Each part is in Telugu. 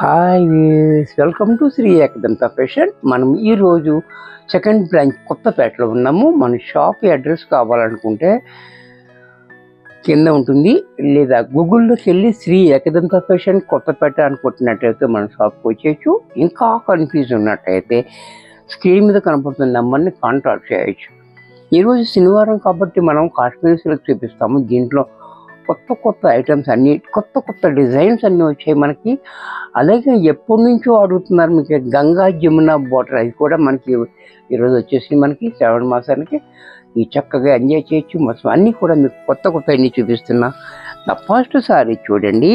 hi welcome to Shri Ekadanta fashion మనం ఈరోజు సెకండ్ బ్రాంచ్ కొత్తపేటలో ఉన్నాము మన షాప్ అడ్రస్ కావాలనుకుంటే కింద ఉంటుంది లేదా గూగుల్లోకి వెళ్ళి శ్రీ ఏకదంత ఫ్యాషన్ కొత్తపేట అని కొట్టినట్టయితే మన షాప్కి వచ్చేయచ్చు ఇంకా కన్ఫ్యూజ్ ఉన్నట్టయితే స్క్రీన్ మీద కనపడుతున్న నెంబర్ని కాంటాక్ట్ చేయొచ్చు ఈరోజు శనివారం కాబట్టి మనం కాశ్మీర్ సిల్క్ చూపిస్తాము దీంట్లో కొత్త కొత్త ఐటమ్స్ అన్ని కొత్త కొత్త డిజైన్స్ అన్నీ వచ్చాయి మనకి అలాగే ఎప్పటి నుంచో అడుగుతున్నారు మీకు గంగా జమున బాటర్ అది కూడా మనకి ఈరోజు వచ్చేసి మనకి శ్రావణ మాసానికి ఈ చక్కగా ఎంజాయ్ చేయొచ్చు మొత్తం అన్నీ కూడా మీకు కొత్త కొత్త అన్ని చూపిస్తున్నా నా ఫస్ట్ సారీ చూడండి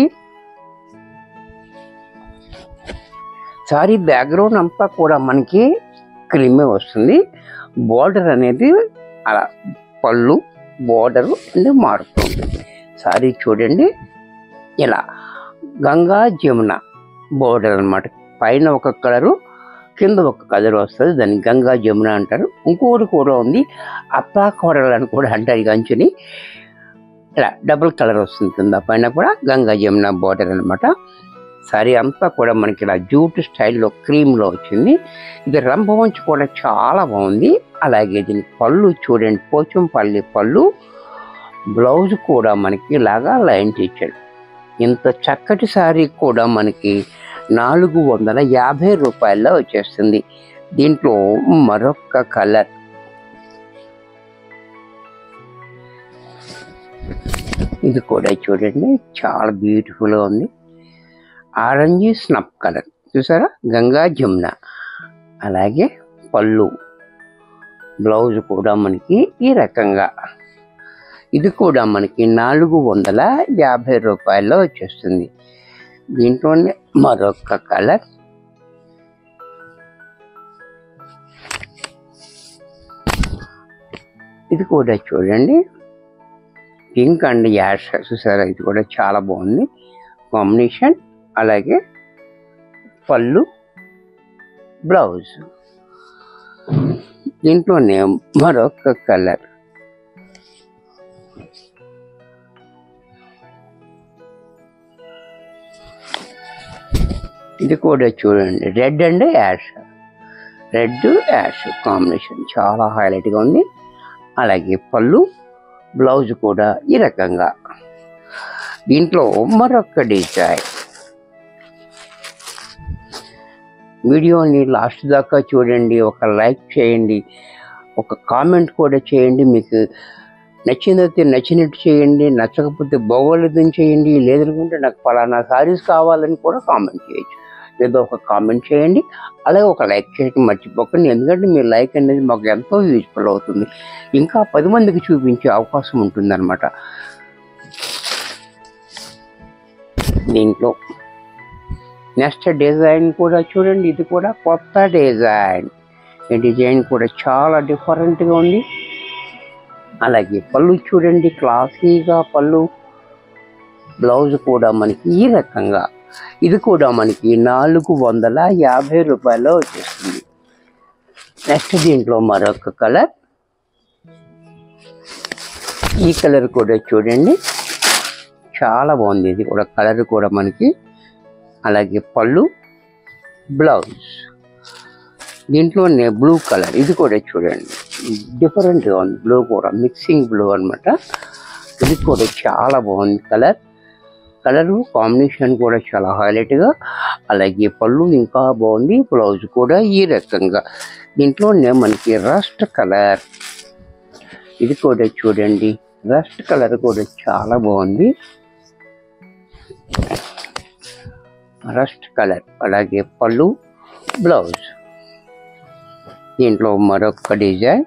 సారీ బ్యాక్గ్రౌండ్ అంతా కూడా మనకి క్రీమే వస్తుంది బార్డర్ అనేది అలా పళ్ళు బార్డర్ అనేది మారుతుంది సారీ చూడండి ఇలా గంగా జమున బోర్డర్ అన్నమాట పైన ఒక కలరు కింద ఒక కలర్ వస్తుంది దాన్ని గంగా జమున అంటారు ఇంకోటి కూడా ఉంది అత్తా కోడలు అని కూడా అంటారు ఈ అంచుని ఇలా డబుల్ కలర్ వస్తుంది కింద పైన కూడా గంగా జమున బోర్డర్ అన్నమాట సారీ అంతా కూడా మనకి ఇలా జూట్ స్టైల్లో క్రీమ్లో వచ్చింది ఇది రంపవంచు కూడా చాలా బాగుంది అలాగే దీని పళ్ళు చూడండి పోచంపల్లి పళ్ళు బ్లౌజ్ కూడా మనకి ఇలాగా లైన్ ఇచ్చాడు ఇంత చక్కటి శారీ కూడా మనకి నాలుగు వందల యాభై రూపాయల్లో వచ్చేస్తుంది దీంట్లో మరొక కలర్ ఇది కూడా చూడండి చాలా బ్యూటిఫుల్గా ఉంది ఆరెంజ్ స్నప్ కలర్ చూసారా గంగా జమున అలాగే పళ్ళు బ్లౌజ్ కూడా మనకి ఈ రకంగా ఇది కూడా మనకి నాలుగు వందల యాభై రూపాయల్లో వచ్చేస్తుంది దీంట్లోనే మరొక కలర్ ఇది కూడా చూడండి పింక్ అండ్ యాష్ చూసారా ఇది కూడా చాలా బాగుంది కాంబినేషన్ అలాగే పళ్ళు బ్లౌజ్ దీంట్లోనే మరొక కలర్ ఇది కూడా చూడండి red and ash red ash combination చాలా హైలైట్గా ఉంది అలాగే పళ్ళు బ్లౌజ్ కూడా ఈ రకంగా దీంట్లో మరొక డిజైన్ వీడియోని లాస్ట్ దాకా చూడండి ఒక లైక్ చేయండి ఒక కామెంట్ కూడా చేయండి మీకు నచ్చినైతే నచ్చినట్టు చేయండి నచ్చకపోతే బాగోలేదని చేయండి లేదనుకుంటే నాకు ఫలానా సారీస్ కావాలని కూడా కామెంట్ చేయొచ్చు ఏదో ఒక కామెంట్ చేయండి అలాగే ఒక లైక్ చేయడం మర్చిపోకండి ఎందుకంటే మీ లైక్ అనేది మాకు ఎంతో యూజ్ఫుల్ అవుతుంది ఇంకా పది మందికి చూపించే అవకాశం ఉంటుందన్నమాట దీంట్లో నెక్స్ట్ డిజైన్ కూడా చూడండి ఇది కూడా కొత్త డిజైన్ ఈ డిజైన్ కూడా చాలా డిఫరెంట్గా ఉంది అలాగే పళ్ళు చూడండి క్లాసీగా పళ్ళు బ్లౌజ్ కూడా మనకి ఈ రకంగా ఇది కూడా మనకి నాలుగు వందల యాభై రూపాయలు వచ్చేస్తుంది నెక్స్ట్ దీంట్లో మరొక కలర్ ఈ కలర్ కూడా చూడండి చాలా బాగుంది ఇది కూడా కలర్ కూడా మనకి అలాగే పళ్ళు బ్లౌజ్ దీంట్లోనే బ్లూ కలర్ ఇది కూడా చూడండి డిఫరెంట్గా ఉంది బ్లూ కూడా మిక్సింగ్ బ్లూ అన్నమాట ఇది కూడా చాలా బాగుంది కలర్ కలరు కాంబినేషన్ కూడా చాలా హైలైట్గా అలాగే పళ్ళు ఇంకా బాగుంది బ్లౌజ్ కూడా ఈ రకంగా దీంట్లోనే మనకి రస్ట్ కలర్ ఇది కూడా చూడండి రస్ట్ కలర్ కూడా చాలా బాగుంది రస్ట్ కలర్ అలాగే పళ్ళు బ్లౌజ్ దీంట్లో మరొక డిజైన్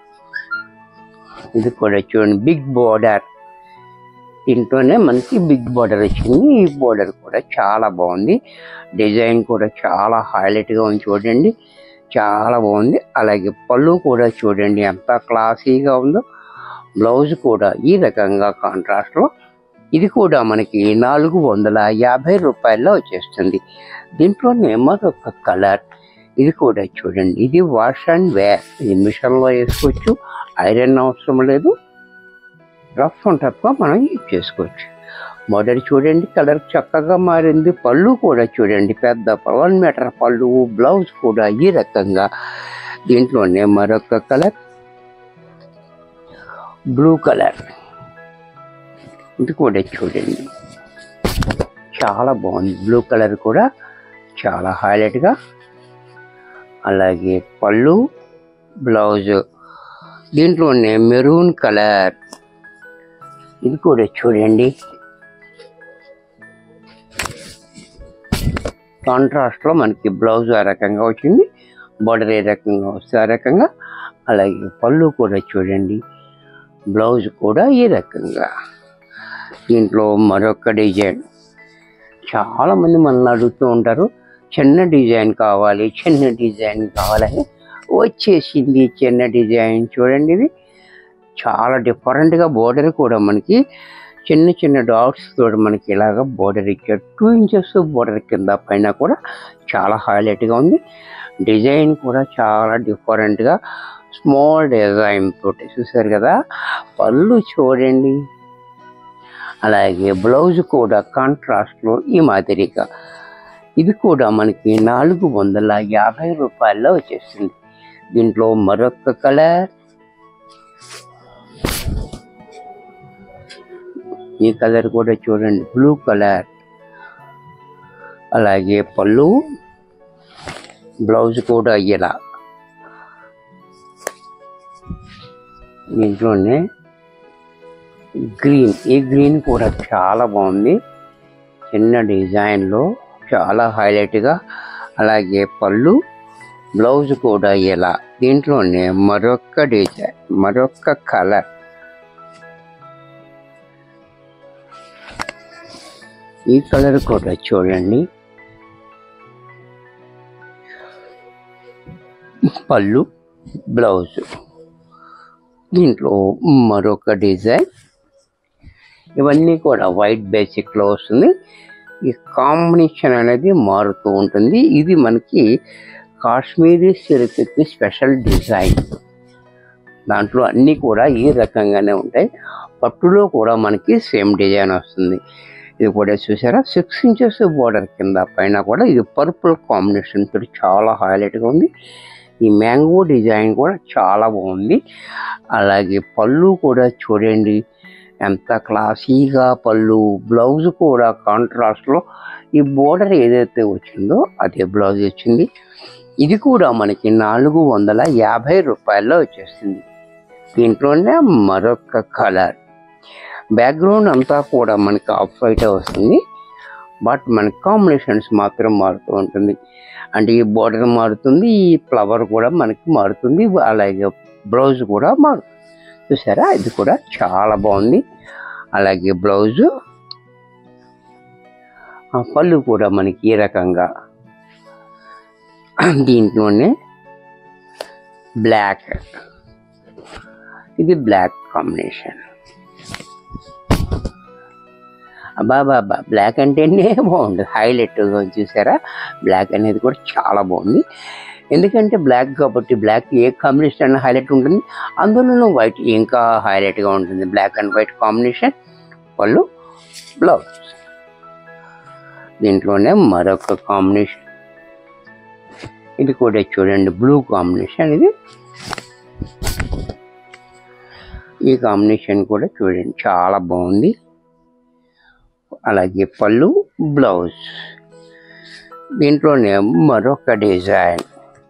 ఇది కూడా చూడండి బిగ్ బోర్డర్ దీంట్లోనే మనకి బిగ్ బోర్డర్ వచ్చింది ఈ బోర్డర్ కూడా చాలా బాగుంది డిజైన్ కూడా చాలా హైలైట్గా ఉంది చూడండి చాలా బాగుంది అలాగే పళ్ళు కూడా చూడండి ఎంత క్లాసీగా ఉందో బ్లౌజ్ కూడా ఈ రకంగా కాంట్రాస్ట్లో ఇది కూడా మనకి నాలుగు వందల యాభై రూపాయల్లో వచ్చేస్తుంది దీంట్లోనే మరొక కలర్ ఇది కూడా చూడండి ఇది వాష్ అండ్ వేర్ ఇది మిషన్లో వేసుకోవచ్చు ఐరన్ అవసరం లేదు రఫ్ అండ్ టఫ్గా మనం యూజ్ చేసుకోవచ్చు మొదటి చూడండి కలర్ చక్కగా మారింది పళ్ళు కూడా చూడండి పెద్ద వన్ మీటర్ పళ్ళు బ్లౌజ్ కూడా ఈ రకంగా దీంట్లోనే మరొక కలర్ బ్లూ కలర్ ఇది కూడా చూడండి చాలా బాగుంది బ్లూ కలర్ కూడా చాలా హైలైట్గా అలాగే పళ్ళు బ్లౌజ్ దీంట్లోనే మెరూన్ కలర్ ఇది కూడా చూడండి కాంట్రాస్ట్లో మనకి బ్లౌజ్ ఆ రకంగా వచ్చింది బార్డర్ ఏ రకంగా వస్తే ఆ రకంగా అలాగే పళ్ళు కూడా చూడండి బ్లౌజ్ కూడా ఈ రకంగా దీంట్లో మరొక డిజైన్ చాలామంది మనల్ని అడుగుతూ ఉంటారు చిన్న డిజైన్ కావాలి చిన్న డిజైన్ కావాలని వచ్చేసింది చిన్న డిజైన్ చూడండి ఇది చాలా డిఫరెంట్గా బోర్డర్ కూడా మనకి చిన్న చిన్న డాట్స్ తోటి మనకి ఇలాగ బోర్డర్ ఇచ్చారు టూ ఇంచెస్ బోర్డర్ కింద పైన కూడా చాలా హైలైట్గా ఉంది డిజైన్ కూడా చాలా డిఫరెంట్గా స్మాల్ డిజైన్ తోటి చూసారు కదా పళ్ళు చూడండి అలాగే బ్లౌజ్ కూడా కాంట్రాస్ట్లో ఈ మాదిరిగా ఇది కూడా మనకి నాలుగు వందల యాభై రూపాయల్లో వచ్చేస్తుంది దీంట్లో మరొక కలర్ ఈ కలర్ కూడా చూడండి బ్లూ కలర్ అలాగే పళ్ళు బ్లౌజ్ కూడా ఇలా దీంట్లోనే గ్రీన్ ఈ గ్రీన్ కూడా చాలా బాగుంది చిన్న డిజైన్లో చాలా హైలైట్గా అలాగే పళ్ళు బ్లౌజ్ కూడా ఇలా దీంట్లోనే మరొక డిజైన్ మరొక కలర్ ఈ కలర్ కూడా చూడండి పళ్ళు బ్లౌజ్ దీంట్లో మరొక డిజైన్ ఇవన్నీ కూడా వైట్ బేసిక్లో వస్తుంది ఈ కాంబినేషన్ అనేది మారుతూ ఉంటుంది ఇది మనకి కాశ్మీరీ సిల్క్కి స్పెషల్ డిజైన్ దాంట్లో అన్నీ కూడా ఈ రకంగానే ఉంటాయి పట్టులో కూడా మనకి సేమ్ డిజైన్ వస్తుంది ఇది కూడా చూసారా సిక్స్ ఇంచెస్ బోర్డర్ కింద పైన కూడా ఇది పర్పుల్ కాంబినేషన్ తోటి చాలా హైలైట్గా ఉంది ఈ మ్యాంగో డిజైన్ కూడా చాలా బాగుంది అలాగే పళ్ళు కూడా చూడండి ఎంత క్లాసీగా పళ్ళు బ్లౌజ్ కూడా కాంట్రాస్ట్లో ఈ బోర్డర్ ఏదైతే వచ్చిందో అదే బ్లౌజ్ వచ్చింది ఇది కూడా మనకి నాలుగు వందల యాభై రూపాయల్లో వచ్చేస్తుంది దీంట్లోనే మరొక కలర్ బ్యాక్గ్రౌండ్ అంతా కూడా మనకి ఆఫ్ వైట్ వస్తుంది బట్ మన కాంబినేషన్స్ మాత్రం మారుతూ ఉంటుంది అంటే ఈ బోర్డర్ మారుతుంది ఈ ఫ్లవర్ కూడా మనకి మారుతుంది అలాగే బ్లౌజ్ కూడా మారుతుంది చూసారా ఇది కూడా చాలా బాగుంది అలాగే బ్లౌజు ఆ పళ్ళు కూడా మనకి ఈ రకంగా దీంట్లోనే బ్లాక్ ఇది బ్లాక్ కాంబినేషన్ అబ్బాబాబా బ్లాక్ అంటేనే బాగుంది హైలైట్ చూసారా బ్లాక్ అనేది కూడా చాలా బాగుంది ఎందుకంటే బ్లాక్ కాబట్టి బ్లాక్ ఏ కాంబినేషన్ హైలైట్ ఉంటుంది అందులోనూ వైట్ ఇంకా హైలైట్గా ఉంటుంది బ్లాక్ అండ్ వైట్ కాంబినేషన్ వాళ్ళు బ్లౌజ్ దీంట్లోనే మరొక కాంబినేషన్ ఇది కూడా చూడండి బ్లూ కాంబినేషన్ ఇది ఈ కాంబినేషన్ కూడా చూడండి చాలా బాగుంది అలాగే పళ్ళు బ్లౌజ్ దీంట్లోనే మరొక డిజైన్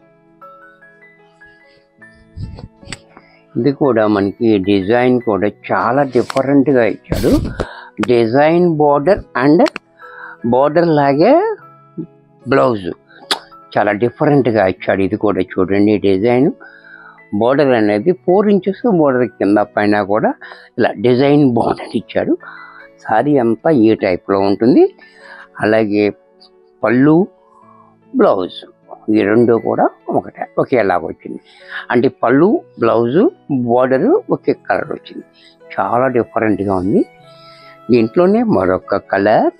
ఇది కూడా మనకి డిజైన్ కూడా చాలా డిఫరెంట్గా ఇచ్చాడు డిజైన్ బార్డర్ అండ్ బార్డర్ లాగే బ్లౌజ్ చాలా డిఫరెంట్గా ఇచ్చాడు ఇది కూడా చూడండి డిజైన్ బోర్డర్ అనేది ఫోర్ ఇంచెస్ బోర్డర్ కింద పైన కూడా ఇలా డిజైన్ బార్డర్ ఇచ్చాడు సారీ అంతా ఈ టైప్లో ఉంటుంది అలాగే పళ్ళు బ్లౌజ్ ఈ రెండు కూడా ఒకటే ఒకేలాగా వచ్చింది అంటే పళ్ళు బ్లౌజు బోర్డరు ఒకే కలర్ వచ్చింది చాలా డిఫరెంట్గా ఉంది దీంట్లోనే మరొక కలర్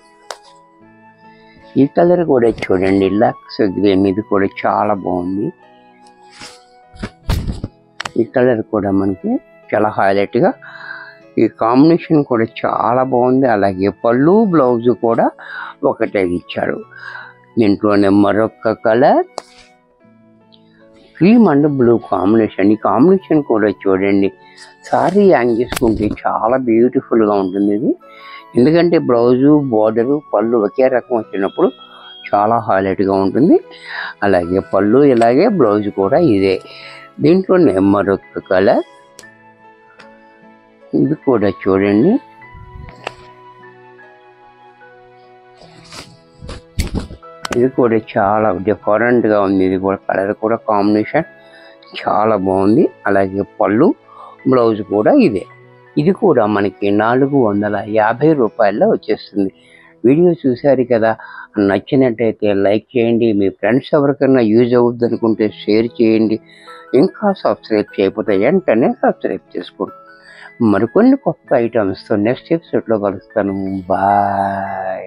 ఈ కలర్ కూడా చూడండి లక్స్ గ్రీన్ ఇది కూడా చాలా బాగుంది ఈ కలర్ కూడా మనకి చాలా హైలైట్గా ఈ కాంబినేషన్ కూడా చాలా బాగుంది అలాగే పళ్ళు బ్లౌజ్ కూడా ఒకటే ఇచ్చాడు దీంట్లోనే మరొక colour cream and blue combination ఈ కాంబినేషన్ కూడా చూడండి సారీ యాంగ్ చేసుకుంటే చాలా బ్యూటిఫుల్గా ఉంటుంది ఇది ఎందుకంటే బ్లౌజు బోర్డరు పళ్ళు ఒకే రకం వచ్చినప్పుడు చాలా హైలైట్గా ఉంటుంది అలాగే పళ్ళు ఇలాగే బ్లౌజ్ కూడా ఇదే దీంట్లోనే మరొక కలర్ ఇది కూడా చూడండి ఇది కూడా చాలా డిఫరెంట్గా ఉంది ఇది కూడా కలర్ కూడా కాంబినేషన్ చాలా బాగుంది అలాగే పళ్ళు బ్లౌజ్ కూడా ఇదే ఇది కూడా మనకి నాలుగు వందల యాభై రూపాయల్లో వచ్చేస్తుంది వీడియో చూశారు కదా నచ్చినట్టయితే లైక్ చేయండి మీ ఫ్రెండ్స్ ఎవరికైనా యూజ్ అవుద్ది అనుకుంటే షేర్ చేయండి ఇంకా సబ్స్క్రైబ్ చేయకపోతే వెంటనే సబ్స్క్రైబ్ చేసుకోండి మరికొన్ని కొత్త ఐటమ్స్తో నెక్స్ట్ ఎపిసోడ్లో కలుస్తాను బాయ్